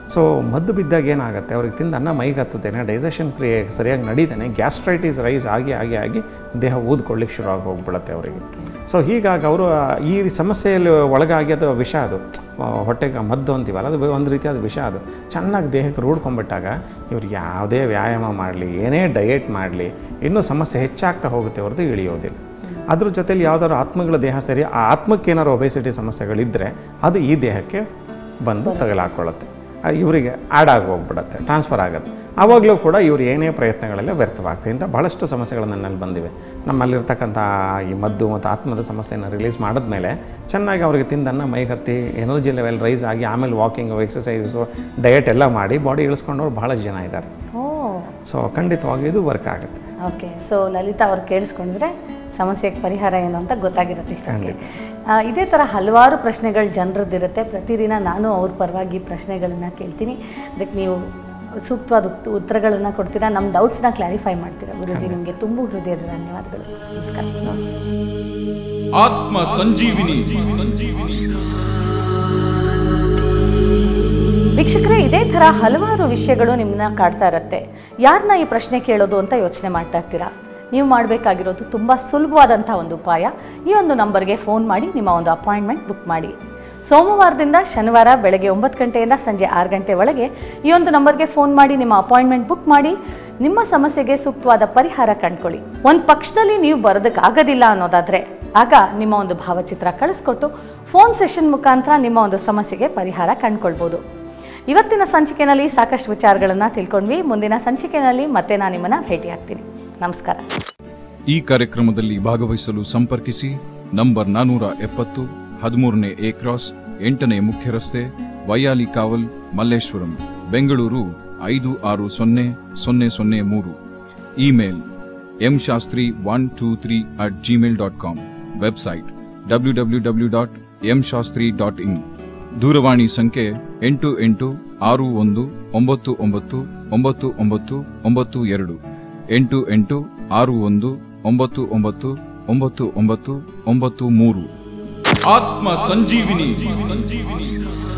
ಸೊ ಮದ್ದು ಬಿದ್ದಾಗ ಏನಾಗುತ್ತೆ ಅವ್ರಿಗೆ ತಿಂದ ಅನ್ನ ಮೈಗೆ ಹತ್ತದೇನೆ ಡೈಜೆಷನ್ ಕ್ರಿಯೆ ಸರಿಯಾಗಿ ನಡೀತಾನೆ ಗ್ಯಾಸ್ಟ್ರೈಟಿಸ್ ರೈಸ್ ಆಗಿ ಆಗಿ ಆಗಿ ದೇಹ ಊದ್ಕೊಳ್ಳಿಕ್ಕೆ ಶುರು ಆಗಿ ಹೋಗ್ಬಿಡುತ್ತೆ ಅವರಿಗೆ ಸೊ ಹೀಗಾಗಿ ಅವರು ಈ ಸಮಸ್ಯೆಯಲ್ಲಿ ಒಳಗಾಗಿ ಅದು ವಿಷ ಅದು ಆ, ಹೊಟ್ಟೆಗೆ ಮದ್ದು ಅಂತೀವಲ್ಲ ಅದು ಒಂದು ರೀತಿಯಾದ ವಿಷ ಅದು ಚೆನ್ನಾಗಿ ದೇಹಕ್ಕೆ ರೂಢ್ಕೊಂಡ್ಬಿಟ್ಟಾಗ ಇವ್ರಿಗೆ ಯಾವುದೇ ವ್ಯಾಯಾಮ ಮಾಡಲಿ ಏನೇ ಡಯೆಟ್ ಮಾಡಲಿ ಇನ್ನೂ ಸಮಸ್ಯೆ ಹೆಚ್ಚಾಗ್ತಾ ಹೋಗುತ್ತೆ ಹೊರತು ಇಳಿಯೋದಿಲ್ಲ ಅದ್ರ ಜೊತೆಲಿ ಯಾವ್ದಾದ್ರು ಆತ್ಮಗಳ ದೇಹ ಸರಿ ಆ ಆತ್ಮಕ್ಕೆ ಏನಾದ್ರು ಒಬೆಸಿಟಿ ಸಮಸ್ಯೆಗಳಿದ್ದರೆ ಅದು ಈ ದೇಹಕ್ಕೆ ಬಂದು ತಗಲಾಕೊಳ್ಳುತ್ತೆ ಆ, ಇವರಿಗೆ ಆ್ಯಡ್ ಆಗಿ ಹೋಗ್ಬಿಡುತ್ತೆ ಟ್ರಾನ್ಸ್ಫರ್ ಆಗುತ್ತೆ ಆವಾಗಲೂ ಕೂಡ ಇವರು ಏನೇ ಪ್ರಯತ್ನಗಳೆಲ್ಲ ವ್ಯರ್ಥವಾಗ್ತದೆ ಇಂಥ ಭಾಳಷ್ಟು ಸಮಸ್ಯೆಗಳು ನನ್ನಲ್ಲಿ ಬಂದಿವೆ ನಮ್ಮಲ್ಲಿರ್ತಕ್ಕಂಥ ಈ ಮದ್ದು ಮತ್ತು ಆತ್ಮದ ಸಮಸ್ಯೆನ ರಿಲೀಸ್ ಮಾಡಿದ್ಮೇಲೆ ಚೆನ್ನಾಗಿ ಅವರಿಗೆ ತಿಂದನ್ನ ಮೈಗೆ ಹತ್ತಿ ಎನರ್ಜಿ ಲೆವೆಲ್ ರೈಸ್ ಆಗಿ ಆಮೇಲೆ ವಾಕಿಂಗು ಎಕ್ಸಸೈಸು ಡಯಟ್ ಎಲ್ಲ ಮಾಡಿ ಬಾಡಿ ಇಳಿಸ್ಕೊಂಡವ್ರು ಭಾಳ ಜನ ಇದ್ದಾರೆ ಓ ಸೊ ಖಂಡಿತವಾಗಿ ಇದು ವರ್ಕ್ ಆಗುತ್ತೆ ಓಕೆ ಸೊ ಲಲಿತಾ ಅವ್ರು ಕೇಳಿಸ್ಕೊಂಡಿದ್ರೆ ಸಮಸ್ಯೆಗೆ ಪರಿಹಾರ ಏನು ಅಂತ ಗೊತ್ತಾಗಿರುತ್ತೆ ಇಷ್ಟಕ್ಕೆ ಆ, ಇದೇ ಥರ ಹಲವಾರು ಪ್ರಶ್ನೆಗಳು ಜನರದ್ದಿರುತ್ತೆ ಪ್ರತಿದಿನ ನಾನು ಅವ್ರ ಪರವಾಗಿ ಪ್ರಶ್ನೆಗಳನ್ನು ಕೇಳ್ತೀನಿ ಅದಕ್ಕೆ ನೀವು ಸೂಕ್ತವಾದ ಉತ್- ಉತ್ತರಗಳನ್ನು ಕೊಡ್ತೀರಾ ನಮ್ಮ ಡೌಟ್ಸ್ನ ಕ್ಲಾರಿಫೈ ಮಾಡ್ತೀರಾ ಗುರುಜಿ ನಿಮಗೆ ತುಂಬ ಹೃದಯದ ಧನ್ಯವಾದಗಳು ನಮಸ್ಕಾರ ಆತ್ಮ ಸಂಜೀವಿನಿ ಸಂಜೀವಿನಿ ವೀಕ್ಷಕರೇ ಇದೇ ಥರ ಹಲವಾರು ವಿಷಯಗಳು ನಿಮ್ಮನ್ನ ಕಾಡ್ತಾ ಇರುತ್ತೆ ಯಾರನ್ನ ಈ ಪ್ರಶ್ನೆ ಕೇಳೋದು ಅಂತ ಯೋಚನೆ ಮಾಡ್ತಾ ಇರ್ತೀರಾ ನೀವು ಮಾಡಬೇಕಾಗಿರೋದು ತುಂಬ ಸುಲಭವಾದಂಥ ಒಂದು ಉಪಾಯ ಈ ಒಂದು ನಂಬರ್ಗೆ ಫೋನ್ ಮಾಡಿ ನಿಮ್ಮ ಒಂದು ಅಪಾಯಿಂಟ್ಮೆಂಟ್ ಬುಕ್ ಮಾಡಿ ಸೋಮವಾರದಿಂದ ಶನಿವಾರ ಬೆಳಗ್ಗೆ ಒಂಬತ್ತು ಗಂಟೆಯಿಂದ ಸಂಜೆ ಆರು ಗಂಟೆ ಒಳಗೆ ಈ ಒಂದು ನಂಬರ್ಗೆ ಫೋನ್ ಮಾಡಿ ನಿಮ್ಮ ಅಪಾಯಿಂಟ್ಮೆಂಟ್ ಬುಕ್ ಮಾಡಿ ನಿಮ್ಮ ಸಮಸ್ಯೆಗೆ ಸೂಕ್ತವಾದ ಪರಿಹಾರ ಕಂಡ್ಕೊಳ್ಳಿ ಒಂದು ಪಕ್ಷದಲ್ಲಿ ನೀವು ಬರೋದಕ್ಕಾಗೋದಿಲ್ಲ ಅನ್ನೋದಾದರೆ ಆಗ ನಿಮ್ಮ ಒಂದು ಭಾವಚಿತ್ರ ಕಳಿಸ್ಕೊಟ್ಟು ಫೋನ್ ಸೆಷನ್ ಮುಖಾಂತರ ನಿಮ್ಮ ಒಂದು ಸಮಸ್ಯೆಗೆ ಪರಿಹಾರ ಕಂಡ್ಕೊಳ್ಬೋದು ಇವತ್ತಿನ ಸಂಚಿಕೆಯಲ್ಲಿ ಸಾಕಷ್ಟು ವಿಚಾರಗಳನ್ನು ತಿಳ್ಕೊಂಡ್ವಿ ಮುಂದಿನ ಸಂಚಿಕೆಯಲ್ಲಿ ಮತ್ತೆ ನಾನು ನಿಮ್ಮನ್ನ ಭೇಟಿಯಾಗ್ತೀನಿ ನಮಸ್ಕಾರ ಈ ಕಾರ್ಯಕ್ರಮದಲ್ಲಿ ಭಾಗವಹಿಸಲು ಸಂಪರ್ಕಿಸಿ ನಂಬರ್ ನಾನೂರ ಎಪ್ಪತ್ತು ಹದಿಮೂರನೇ ಎ ಕ್ರಾಸ್ ಎಂಟನೇ ಮುಖ್ಯ ರಸ್ತೆ ವೈಯಾಲಿ ಕಾವಲ್ ಮಲ್ಲೇಶ್ವರಂ ಬೆಂಗಳೂರು ಐದು ಆರು ಸೊನ್ನೆ ಸೊನ್ನೆ ಸೊನ್ನೆ ಮೂರು email M Shastri one two three at Gmail dot com website W W W dot M Shastri dot in ದೂರವಾಣಿ ಸಂಖ್ಯೆ ಎಂಟು ಎಂಟು ಆರು ಒಂದು ಒಂಬತ್ತು ಒಂಬತ್ತು ಒಂಬತ್ತು ಒಂಬತ್ತು ಒಂಬತ್ತು ಎರಡು ಎಂಟು ಎಂಟು ಆರು ಒಂದು ಒಂಬತ್ತು ಒಂಬತ್ತು ಒಂಬತ್ತು ಒಂಬತ್ತು ಒಂಬತ್ತು ಮೂರು ಆತ್ಮ ಸಂಜೀವಿನಿ ಸಂಜೀವಿನಿ